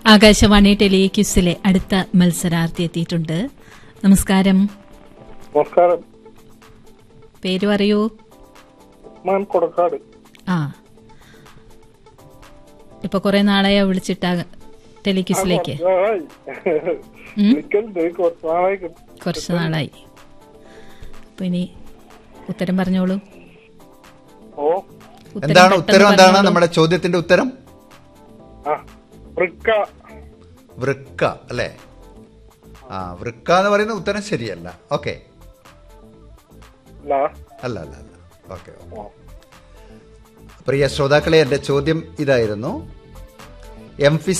ആകാശവാണി ടെലിക്യൂസിലെ അടുത്ത മത്സരാർത്ഥി എത്തിയിട്ടുണ്ട് നമസ്കാരം നമസ്കാരം പേര് പറയൂ ഉസ്മാൻ കൊടക്കാട് ആ ഇപ്പൊ കുറെ നാളെയോ വിളിച്ചിട്ട ടെലിക്യൂസിലേക്ക് ആയി. വിളിക്കലുണ്ട് കുറച്ച് നാളായി കിട്ടും. കുറച്ച് നാളായി അപ്പൊ ഇനി ഉത്തരം പറഞ്ഞോളൂ ഓ ഉത്തരം എന്താണ് പെട്ടെന്ന് ഉത്തരം എന്താണ് പറഞ്ഞോളൂ. നമ്മുടെ ചോദ്യത്തിന്റെ ഉത്തരം ആ വൃക്ക വൃക്ക അല്ലേ ആ വൃക്ക എന്ന് പറയുന്ന ഉത്തരം ശരിയല്ല ഓക്കെ അല്ല അല്ല അല്ല അല്ല ഓക്കെ പ്രിയ ശ്രോതാക്കളെ എൻ്റെ ചോദ്യം ഇതായിരുന്നു എം